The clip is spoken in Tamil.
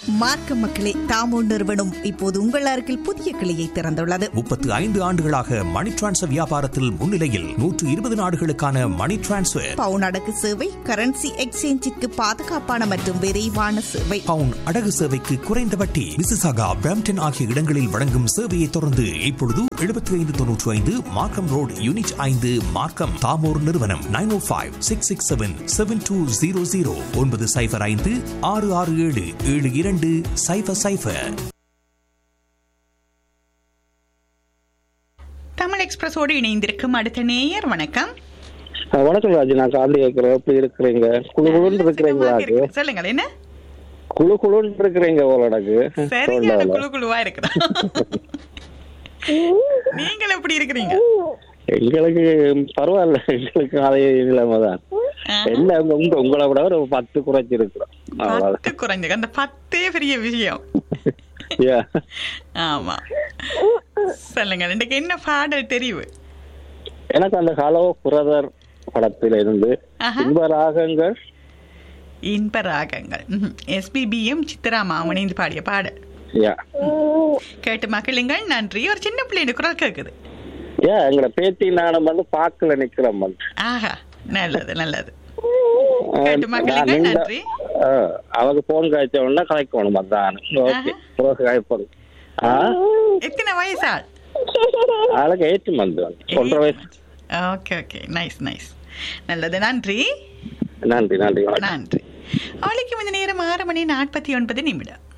மார்க்க மக்களே தாமோ நிறுவனம் இப்போது உங்கள் அருகில் புதிய கிளையை திறந்துள்ளது முப்பத்து ஐந்து ஆண்டுகளாக மணி டிரான்ஸ்ஃபர் வியாபாரத்தில் முன்னிலையில் நூற்று இருபது நாடுகளுக்கான மணி டிரான்ஸ்ஃபர் பவுன் அடகு சேவை கரன்சி எக்ஸ்சேஞ்சிற்கு பாதுகாப்பான மற்றும் விரைவான சேவை பவுன் அடகு சேவைக்கு குறைந்த வட்டி மிசிசாகா பிரம்டன் ஆகிய இடங்களில் வழங்கும் சேவையை தொடர்ந்து இப்பொழுது எழுபத்தி ஐந்து தொன்னூற்றி ஐந்து மார்க்கம் ரோடு யூனிட் ஐந்து மார்க்கம் தாமோர் நிறுவனம் nine O five six six seven seven two zero zero ஒன்பது சைஃபர் ஐந்து ஆறு ஆறு ஏழு ஏழு இரண்டு சைஃபர் சைஃபர் தமிழ் எக்ஸ்பிரஸோடு இணைந்திருக்கும் அடுத்த நேயர் வணக்கம் ஆ, வணக்கம் ராஜு நான் காந்தி கேட்கிறேன் எப்படி இருக்கிறீங்க குழு குழுன்னு இருக்கிறீங்களா அது சொல்லுங்கள் என்ன குழு குழுன்னு இருக்கிறீங்க உங்களோடக்கு சரியான குழு குழுவா இருக்குதா நீங்கள் எப்படி இருக்கிறீங்க எங்களுக்கு பரவாயில்ல எங்களுக்கு அதே நிலைமை தான் ஆஹா. என்ன உங்க உங்க உங்களை விட ஒரு பத்து குறைச்சி இருக்கிறோம் அவ்வளவுதான் பத்து குறைஞ்சு அந்த பத்தே பெரிய விஷயம் Yeah. ஆமா சொல்லுங்க இன்றைக்கு என்ன பாடல் தெரிவு எனக்கு அந்த ஹலோ பிரதர் படத்தில் இருந்து ஆஹா. இன்ப ராகங்கள் இன்ப ராகங்கள் எஸ்பிபியும் சித்ரா மாமணிந்து பாடிய பாடல் யா கேட்டு மகிழுங்கள் நன்றி ஒரு சின்ன பிள்ளைங்க குரல் கேக்குது ஏ எங்களை பேத்தி நானும் வந்து பாக்கல நிக்கிறோம் வந்து ஆஹா நல்லது நல்லது ஆ, கேட்டு மகிழுங்கள், நான் இந்த- நன்றி. ஆ, அவங்க போன் காய்ச்ச உடனே கலைக்கணும் அதான் ஓகே பிறகு காய்ப்படும் ஆ எத்தனை வயசா ஆளுக்கு ஏற்று வந்து ஒன்றரை வயசு ஓகே ஓகே நைஸ் நைஸ் நல்லது நன்றி நன்றி நன்றி வணக்கம் நன்றி அவளுக்கு இந்த நேரம் ஆறு மணி நாற்பத்தி ஒன்பது நிமிடம்